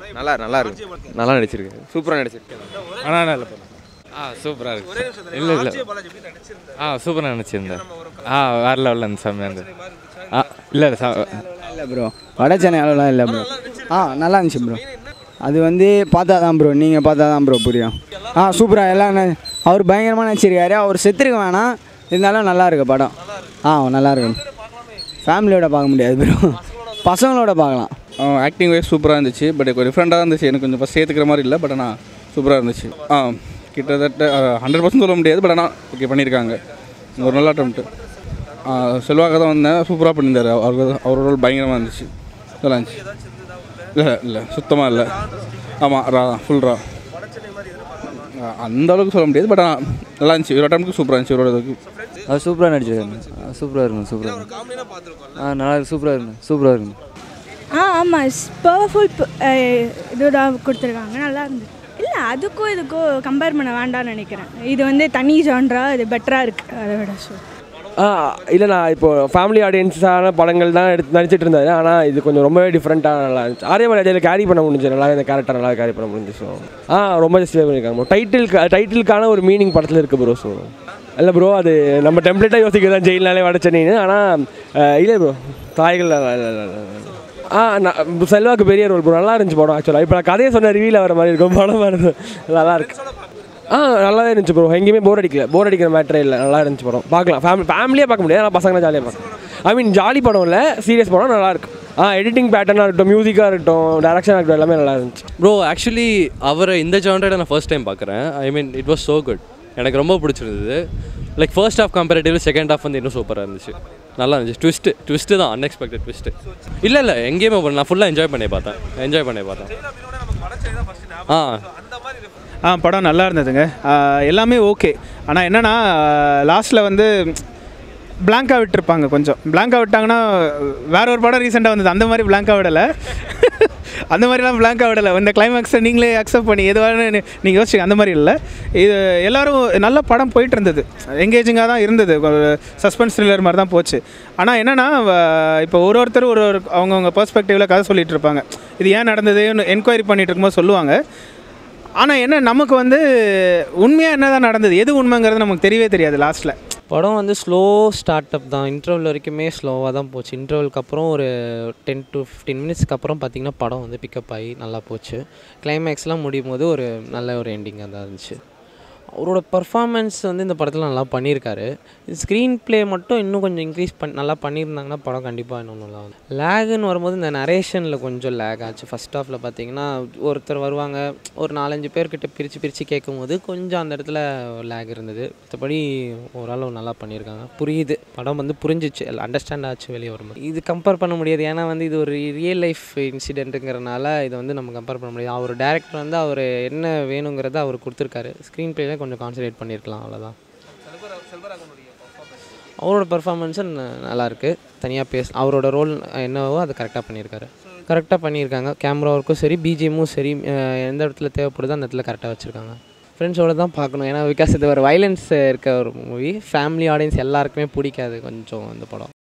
நல்லா நல்லா இருக்கு நல்லா நடிச்சிருக்கு சூப்பராக நடிச்சிருக்கு ஆனால் நல்ல படம் ஆ சூப்பராக இருக்கு இல்லை இல்லை ஆ சூப்பராக நினச்சிருந்தேன் ஆ வேற லெவலில் இருந்துச்சு செம்மையாக இருந்தது ஆ இல்லை இல்லை ச- இல்லை ப்ரோ வட சென்னை அளவுலாம் இல்லை ப்ரோ ஆ நல்லா இருந்துச்சு ப்ரோ அது வந்து பார்த்தா தான் ப்ரோ நீங்கள் பார்த்தா தான் ப்ரோ புரியும் ஆ சூப்பராக எல்லாம் ந- அவர் பயங்கரமாக நடிச்சிருக்காரு அவர் செத்துருக்க வேணாம் இருந்தாலும் நல்லா இருக்கு படம் ஆ நல்லா இருக்கு ஃபேமிலியோட பார்க்க முடியாது ப்ரோ பசங்களோட பார்க்கலாம் ஆக்டிங் வைஸ் சூப்பராக இருந்துச்சு பட் கொஞ்சம் டிஃப்ரெண்ட்டாக இருந்துச்சு எனக்கு கொஞ்சம் ஃபஸ்ட் சேர்த்துக்கிற மாதிரி இல்லை பட் ஆனால் சூப்பராக இருந்துச்சு ஆ கிட்டத்தட்ட ஹண்ட்ரட் பர்சன்ட் சொல்ல முடியாது பட் ஆனால் ஓகே பண்ணியிருக்காங்க ஒரு நல்ல அட்டம்ப்ட்டு செல்வாக தான் வந்தேன் சூப்பராக பண்ணியிருந்தார் அவருக்கு அவரோட ரோல் பயங்கரமாக இருந்துச்சு நல்லா இருந்துச்சு இல்லை இல்லை சுத்தமாக இல்லை ஆமாம் ரா ஃபுல் ரா ஆ, அந்த அளவுக்கு சொல்ல முடியாது பட் ஆனால் நல்லா இருந்துச்சு ஒரு அட்டம்ப்ட்டுக்கு சூப்பராக இருந்துச்சு இவரோட இதுக்கு அது சூப்பராக நடிச்சிருக்காங்க சூப்பராக இருக்கும் சூப்பராக இருக்கும் ஆ நல்லா இருக்கு சூப்பராக இருக்கும் சூப்பராக இருக்கும் ஆ ஆமாம் பவர்ஃபுல் இதுதான் கொடுத்துருக்காங்க நல்லா இருந்தது இல்லை அதுக்கும் இதுக்கும் கம்பேர் பண்ண வேண்டாம்னு நினைக்கிறேன் இது வந்து தனி ஜான்ரா இது பெட்டராக இருக்குது அதை விட ஸோ ஆ இல்லை நான் இப்போ ஃபேமிலி ஆடியன்ஸான படங்கள் தான் எடுத்து நடிச்சிட்டு இருந்தாரு ஆனால் இது கொஞ்சம் ரொம்பவே டிஃப்ரெண்ட்டாக நல்லா இருந்துச்சு ஆரியமலை இதில் கேரி பண்ண முடிஞ்சு நல்லா இந்த கேரக்டர் நல்லா கேரி பண்ண முடிஞ்சு ஸோ ஆ ரொம்ப ஜஸ்டிஃபை பண்ணியிருக்காங்க ப்ரோ டைட்டில் டைட்டிலுக்கான ஒரு மீனிங் படத்தில் இருக்குது ப்ரோ ஸோ இல்லை ப்ரோ அது நம்ம டெம்ப்ளேட்டாக யோசிக்கிறது தான் ஜெயில்னாலே வட சென்னைன்னு ஆனால் இல்லை ப்ரோ தாய்கள் இல்ல, இல்ல, இல்ல, இல்ல. ஆ நான் செல்வாக்கு பெரிய ரோல் ப்ரோ நல்லா இருந்துச்சு படம் ஆக்சுவலாக இப்போ நான் கதையை சொன்ன ரிவியில் வர மாதிரி இருக்கும் படம் வருது நல்லா இருக்கு ஆ நல்லாவே இருந்துச்சு ப்ரோ எங்கேயுமே போர் அடிக்கல போர் அடிக்கிற மேட்டரே இல்லை நல்லா இருந்துச்சு படம் பார்க்கலாம் ஃபேமிலி ஃபேமிலியாக பார்க்க முடியாது ஆனால் பசங்களை ஜாலியாக பார்க்கலாம் ஐ மீன் ஜாலி படம் இல்லை சீரியஸ் படம் நல்லா இருக்கு ஆ எடிட்டிங் பேட்டர்னாக இருக்கட்டும் மியூசிக்காக இருக்கட்டும் டேரக்ஷனாக இருக்கட்டும் எல்லாமே நல்லா இருந்துச்சு ப்ரோ ஆக்சுவலி அவரை இந்த ஜான்ரேட நான் ஃபர்ஸ்ட் டைம் பார்க்குறேன் I mean it was so good எனக்கு ரொம்ப பிடிச்சிருந்தது like first half comparatively second half வந்து இன்னும் சூப்பராக இருந்துச்சு நல்லா இருந்துச்சு ட்விஸ்ட்டு ட்விஸ்ட்டு தான் அன்எக்ஸ்பெக்டட் ட்விஸ்ட்டு இல்லை இல்லை எங்கேயுமே போகல நான் ஃபுல்லாக என்ஜாய் பண்ணி பார்த்தேன் என்ஜாய் பண்ணி பார்த்தேன் ஆ ஆ படம் நல்லா இருந்ததுங்க ஆ, எல்லாமே ஓகே ஆனால் என்னென்னா லாஸ்ட்டில் வந்து பிளாங்காக விட்டுருப்பாங்க கொஞ்சம் பிளாங்காக விட்டாங்கன்னா வேற ஒரு படம் ரீசெண்டாக வந்தது அந்த மாதிரி பிளாங்காக விடலை அந்த மாதிரிலாம் பிளாங்காக விடலை இந்த கிளைமேக்ஸை நீங்களே அக்செப்ட் பண்ணி எதுவாக நீங்கள் யோசிச்சுங்க அந்த மாதிரி இல்லை இது எல்லாரும் நல்ல படம் போயிட்டு இருந்தது எங்கேஜிங்காக தான் இருந்தது சஸ்பென்ஸ் த்ரில்லர் மாதிரி தான் போச்சு ஆனால் என்னென்னா இப்போ ஒரு ஒருத்தர் ஒரு ஒரு அவங்கவுங்க பெர்ஸ்பெக்டிவில் கதை சொல்லிட்டு இருப்பாங்க இது ஏன் நடந்ததுன்னு என்கொயரி பண்ணிட்டு இருக்கும்போது சொல்லுவாங்க ஆனால் என்ன நமக்கு வந்து உண்மையாக என்ன தான் நடந்தது எது உண்மைங்கிறது நமக்கு தெரியவே தெரியாது லாஸ்ட்டில் படம் வந்து ஸ்லோ ஸ்டார்ட் அப் தான் இன்டர்வல் வரைக்குமே ஸ்லோவாக தான் போச்சு இன்டர்வலுக்கு அப்புறம் ஒரு டென் டு ஃபிஃப்டீன் மினிட்ஸ்க்கு அப்புறம் பார்த்திங்கன்னா படம் வந்து பிக்கப் ஆகி நல்லா போச்சு கிளைமேக்ஸ்லாம் முடியும் போது ஒரு நல்ல ஒரு எண்டிங்காக தான் இருந்துச்சு அவரோட பர்ஃபார்மன்ஸ் வந்து இந்த படத்தில் நல்லா பண்ணியிருக்காரு ஸ்க்ரீன் ப்ளே மட்டும் இன்னும் கொஞ்சம் இன்க்ரீஸ் பண்ணி நல்லா பண்ணியிருந்தாங்கன்னா படம் கண்டிப்பாக இன்னும் நல்லா வந்து லேகுன்னு வரும்போது இந்த நரேஷனில் கொஞ்சம் லேக் ஆச்சு ஃபஸ்ட் ஹாஃபில் பார்த்தீங்கன்னா ஒருத்தர் வருவாங்க ஒரு நாலஞ்சு பேர்கிட்ட பிரித்து பிரித்து கேட்கும்போது கொஞ்சம் அந்த இடத்துல லேக் இருந்தது மற்றபடி ஓரளவு நல்லா பண்ணியிருக்காங்க புரியுது படம் வந்து புரிஞ்சிச்சு அண்டர்ஸ்டாண்ட் ஆச்சு வெளியே வரும்போது இது கம்பேர் பண்ண முடியாது ஏன்னா வந்து இது ஒரு ரியல் லைஃப் இன்சிடென்ட்டுங்கிறனால இதை வந்து நம்ம கம்பேர் பண்ண முடியாது அவர் டேரக்டர் வந்து அவர் என்ன வேணுங்கிறத அவர் கொடுத்துருக்காரு ஸ்க்ரீன் ப்ளேல கொஞ்சம் கான்சன்ட்ரேட் பண்ணியிருக்கலாம் அவ்வளோதான் அவரோட பெர்ஃபார்மன்ஸு நல்லா இருக்கு தனியாக பேச அவரோட ரோல் என்னவோ அதை கரெக்டாக பண்ணியிருக்காரு கரெக்டாக பண்ணியிருக்காங்க கேமரா ஒர்க்கும் சரி பிஜிஎம்மும் சரி அஹ் எந்த இடத்துல தேவைப்படுதோ அந்த இடத்துல கரெக்டாக வச்சுருக்காங்க ஃப்ரெண்ட்ஸோட தான் பார்க்கணும் ஏன்னா பிகாஸ் இது ஒரு வைலன்ஸ் இருக்க ஒரு மூவி ஃபேமிலி ஆடியன்ஸ் எல்லாருக்குமே பிடிக்காது கொஞ்சம் இந்த படம்